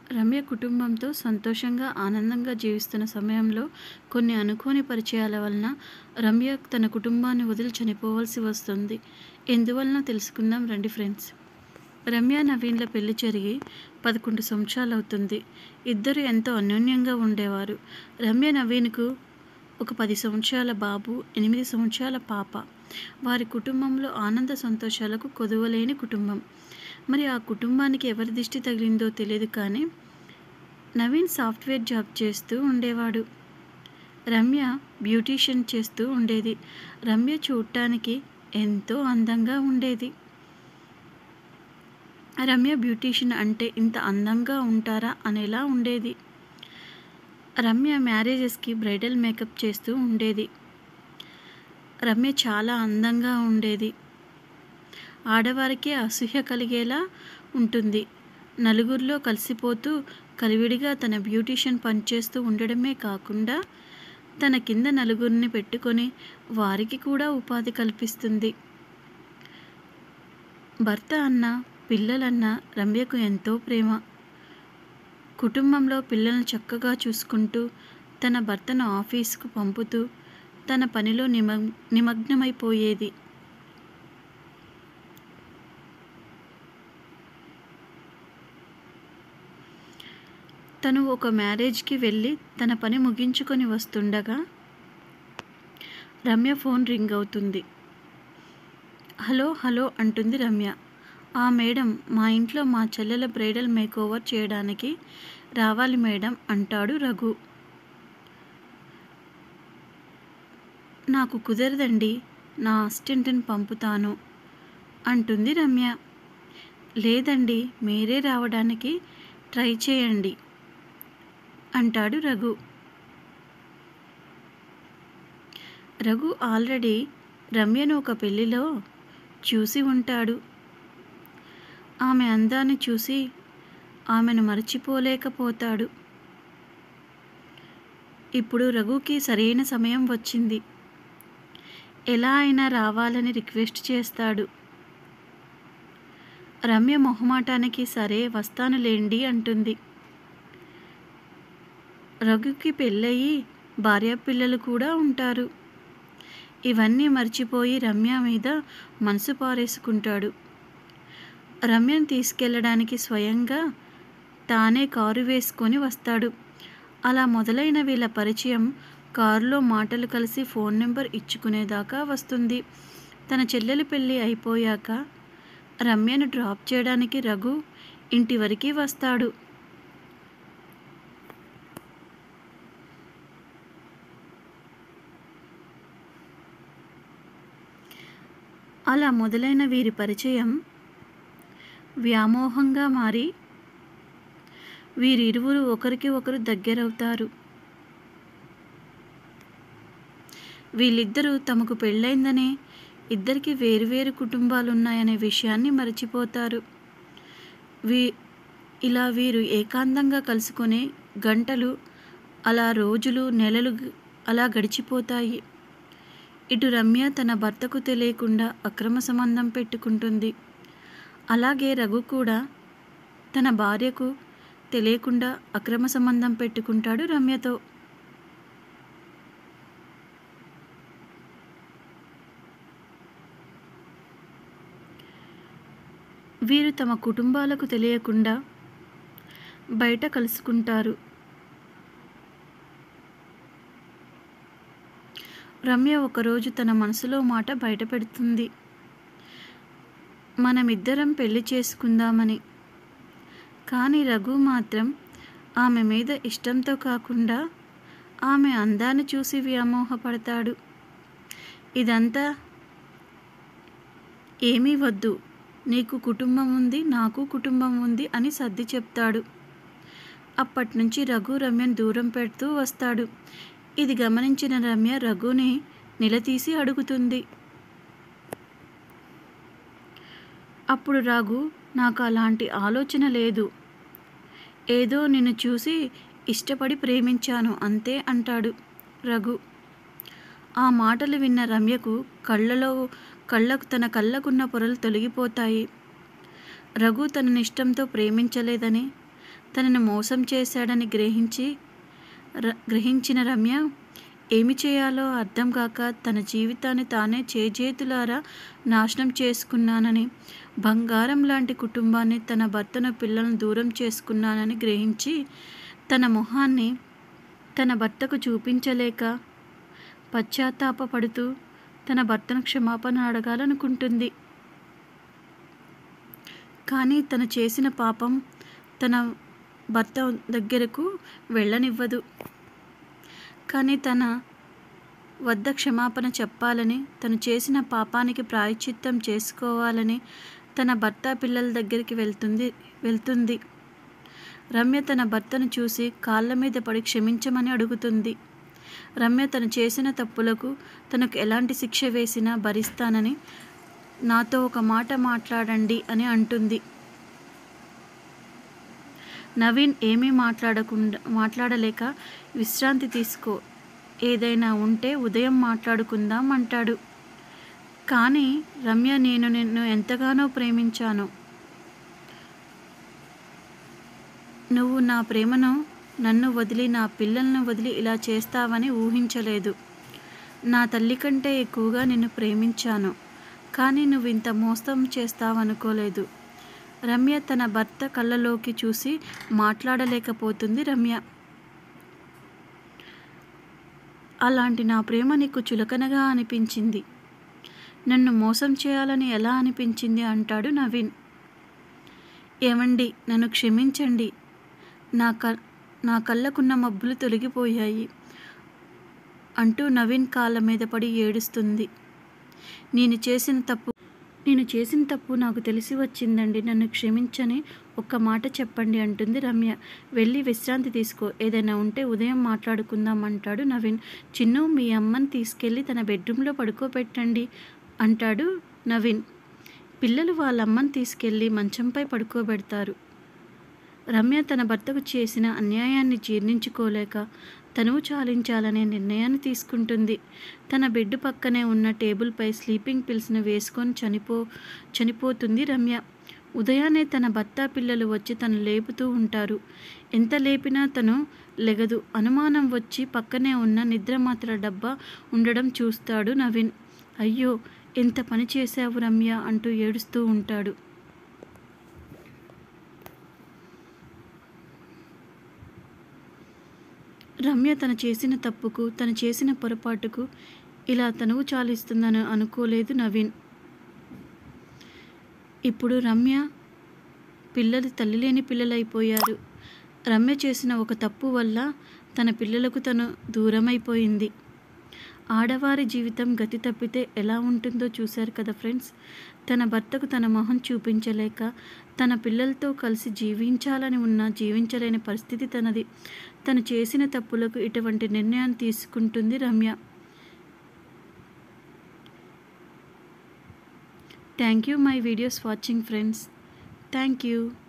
రమ్య కుటుంబంతో సంతోషంగా, ఆనందంగా జీవిస్తున్న సమయంలో కొన్ని అనుకోని పరిచయాల వలన రమ్య తన కుటుంబాన్ని వదిలి చనిపోవాల్సి వస్తుంది. ఎందువలనో తెలుసుకుందాం రండి ఫ్రెండ్స్. రమ్య, నవీన్ల పెళ్లి జరిగి పదకొండు సంవత్సరాలవుతుంది. ఇద్దరూ ఎంతో అన్యోన్యంగా ఉండేవారు. రమ్య, నవీన్కు ఒక పది సంవత్సరాల బాబు, ఎనిమిది సంవత్సరాల పాప. వారి కుటుంబంలో ఆనంద సంతోషాలకు కొదువలేని కుటుంబం. మరి ఆ కుటుంబానికి ఎవరి దిష్టి తగిలిందో తెలియదు కానీ నవీన్ సాఫ్ట్వేర్ జాబ్ చేస్తూ ఉండేవాడు. రమ్య బ్యూటీషియన్ చేస్తూ ఉండేది. రమ్య చూడటానికి ఎంతో అందంగా ఉండేది. రమ్య బ్యూటీషియన్ అంటే ఇంత అందంగా ఉంటారా అనేలా ఉండేది. రమ్య మ్యారేజెస్కి బ్రైడల్ మేకప్ చేస్తూ ఉండేది. రమ్య చాలా అందంగా ఉండేది. ఆడవారికే అసూయ కలిగేలా ఉంటుంది. నలుగురిలో కలిసిపోతూ కలివిడిగా తన బ్యూటీషియన్ పని చేస్తూ ఉండడమే కాకుండా తన కింద నలుగురిని పెట్టుకొని వారికి కూడా ఉపాధి కల్పిస్తుంది. భర్త అన్నా, పిల్లలన్నా రమ్యకు ఎంతో ప్రేమ. కుటుంబంలో పిల్లలను చక్కగా చూసుకుంటూ, తన భర్తను ఆఫీసుకు పంపుతూ తన పనిలో నిమగ్ నిమగ్నమైపోయేది. తను ఒక మ్యారేజ్కి వెళ్ళి తన పని ముగించుకొని వస్తుండగా రమ్య ఫోన్ రింగ్ అవుతుంది. హలో హలో అంటుంది రమ్య. ఆ మేడం మా ఇంట్లో మా చెల్లెల బ్రైడల్ మేకోవర్ చేయడానికి రావాలి మేడం అంటాడు రఘు. నాకు కుదరదండీ నా అసిస్టెంట్ని పంపుతాను అంటుంది రమ్య. లేదండీ మీరే రావడానికి ట్రై చేయండి అంటాడు రఘు. రఘు ఆల్రెడీ రమ్యను ఒక పెళ్లిలో చూసి ఉంటాడు. ఆమె అందాన్ని చూసి ఆమెను మరచిపోలేకపోతాడు. ఇప్పుడు రఘుకి సరైన సమయం వచ్చింది. ఎలా అయినా రావాలని రిక్వెస్ట్ చేస్తాడు. రమ్య మొహమాటానికి సరే వస్తానులెండి అంటుంది. రఘుకి పెళ్ళయి భార్యాపిల్లలు కూడా ఉంటారు. ఇవన్నీ మర్చిపోయి రమ్య మీద మనసు పారేసుకుంటాడు. రమ్యను తీసుకెళ్ళడానికి స్వయంగా తానే కారు వేసుకొని వస్తాడు. అలా మొదలైన వీళ్ళ పరిచయం కారులో మాటలు కలిసి ఫోన్ నెంబర్ ఇచ్చుకునేదాకా వస్తుంది. తన చెల్లెలి పెళ్లి అయిపోయాక రమ్యను డ్రాప్ చేయడానికి రఘు ఇంటి వరకి వస్తాడు. అలా మొదలైన వీరి పరిచయం వ్యామోహంగా మారి వీరిరువురు ఒకరికి ఒకరు దగ్గరవుతారు. వీళ్ళిద్దరూ తమకు పెళ్ళైందనే, ఇద్దరికీ వేరువేరు కుటుంబాలున్నాయనే విషయాన్ని మరచిపోతారు. వీ ఇలా వీరు ఏకాంతంగా కలుసుకునే గంటలు అలా రోజులు, నెలలు అలా గడిచిపోతాయి. ఇటు రమ్య తన భర్తకు తెలియకుండా అక్రమ సంబంధం పెట్టుకుంటుంది. అలాగే రఘు కూడా తన భార్యకు తెలియకుండా అక్రమ సంబంధం పెట్టుకుంటాడు రమ్యతో. వీరు తమ కుటుంబాలకు తెలియకుండా బయట కలుసుకుంటారు. రమ్య ఒకరోజు తన మనసులో మాట బయటపెడుతుంది. మనమిద్దరం పెళ్లి చేసుకుందామని. కానీ రఘు మాత్రం ఆమె మీద ఇష్టంతో కాకుండా ఆమె అందాన్ని చూసి వ్యామోహపడతాడు. ఇదంతా ఏమీ వద్దు నీకు కుటుంబం ఉంది, నాకు కుటుంబం ఉంది అని సర్ది చెప్తాడు. అప్పట్నుంచి రఘు రమ్యను దూరం పెడుతూ వస్తాడు. ఇది గమనించిన రమ్య రఘుని నిలదీసి అడుగుతుంది. అప్పుడు రఘు నాకు అలాంటి ఆలోచన లేదు. ఏదో నిన్ను చూసి ఇష్టపడి ప్రేమించాను అంతే అంటాడు రఘు. ఆ మాటలు విన్న రమ్యకు కళ్ళలో కళ్ళకు తన కళ్ళకున్న పొరలు తొలగిపోతాయి. రఘు తనని ఇష్టంతో ప్రేమించలేదని, తనను మోసం చేశాడని గ్రహించి ర గ్రహించిన రమ్య ఏమి చేయాలో అర్థం కాక తన జీవితాన్ని తానే చేజేతులారా నాశనం చేసుకున్నానని బంగారం లాంటి కుటుంబాన్ని తన భర్తను పిల్లలను దూరం చేసుకున్నానని గ్రహించి తన మొహాన్ని తన భర్తకు చూపించలేక పశ్చాత్తాపపడుతూ తన భర్తను క్షమాపణ అడగాలనుకుంటుంది కానీ తను చేసిన పాపం తన భర్త దగ్గరకు వెళ్ళనివ్వదు కానీ తన వద్ద క్షమాపణ చెప్పాలని తను చేసిన పాపానికి ప్రాయశ్చిత్తం చేసుకోవాలని తన భర్త పిల్లల దగ్గరికి వెళ్తుంది వెళ్తుంది రమ్య తన భర్తను చూసి కాళ్ళ మీద పడి క్షమించమని అడుగుతుంది రమ్య తను చేసిన తప్పులకు తనకు ఎలాంటి శిక్ష వేసినా భరిస్తానని నాతో ఒక మాట మాట్లాడండి అని అంటుంది నవీన్ ఏమీ మాట్లాడకుండా మాట్లాడలేక విశ్రాంతి తీసుకో ఏదైనా ఉంటే ఉదయం మాట్లాడుకుందాం అంటాడు కానీ రమ్య నేను నిన్ను ఎంతగానో ప్రేమించాను నువ్వు నా ప్రేమను నన్ను వదిలి నా పిల్లలను వదిలి ఇలా చేస్తావని ఊహించలేదు నా తల్లి కంటే ఎక్కువగా నిన్ను ప్రేమించాను కానీ నువ్వు ఇంత మోసం చేస్తావనుకోలేదు రమ్య తన భర్త కళ్ళలోకి చూసి మాట్లాడలేకపోతుంది రమ్య అలాంటి నా ప్రేమ నీకు చులకనగా అనిపించింది నన్ను మోసం చేయాలని ఎలా అనిపించింది అంటాడు నవీన్ ఏమండి నన్ను క్షమించండి నా క నా కళ్ళకున్న మబ్బులు తొలగిపోయాయి అంటూ నవీన్ కాళ్ళ మీద పడి ఏడుస్తుంది నేను చేసిన తప్పు నేను చేసిన తప్పు నాకు తెలిసి వచ్చిందండి నన్ను క్షమించని ఒక్క మాట చెప్పండి అంటుంది రమ్య వెళ్ళి విశ్రాంతి తీసుకో ఏదైనా ఉంటే ఉదయం మాట్లాడుకుందాం అంటాడు నవీన్ చిన్ను మీ అమ్మని తీసుకెళ్ళి తన బెడ్రూమ్లో పడుకోబెట్టండి అంటాడు నవీన్ పిల్లలు వాళ్ళ అమ్మని తీసుకెళ్ళి మంచంపై పడుకోబెడతారు రమ్య తన భర్తకు చేసిన అన్యాయాన్ని జీర్ణించుకోలేక తనువు చాలించాలనే నిర్ణయాన్ని తీసుకుంటుంది తన బెడ్ పక్కనే ఉన్న టేబుల్పై స్లీపింగ్ పిల్స్ను వేసుకొని చనిపో చనిపోతుంది రమ్య ఉదయాన్నే తన భర్త పిల్లలు వచ్చి తను లేపుతూ ఉంటారు ఎంత లేపినా తను లెగదు అనుమానం వచ్చి పక్కనే ఉన్న నిద్రమాత్ర డబ్బా ఉండడం చూస్తాడు నవీన్ అయ్యో ఎంత పని చేశావు రమ్య అంటూ ఏడుస్తూ ఉంటాడు రమ్య తను చేసిన తప్పుకు తను చేసిన పొరపాటుకు ఇలా తనువు చాలిస్తుందని అనుకోలేదు నవీన్ ఇప్పుడు రమ్య పిల్లలు తల్లి లేని పిల్లలైపోయారు రమ్య చేసిన ఒక తప్పు వల్ల తన పిల్లలకు తను దూరమైపోయింది ఆడవారి జీవితం గతి తప్పితే ఎలా ఉంటుందో చూశారు కదా ఫ్రెండ్స్ తన భర్తకు తన మొహం చూపించలేక తన పిల్లలతో కలిసి జీవించాలని ఉన్నా జీవించలేని పరిస్థితి తనది తను చేసిన తప్పులకు ఇటువంటి నిర్ణయాన్ని తీసుకుంటుంది Ramya thank you my videos watching friends thank you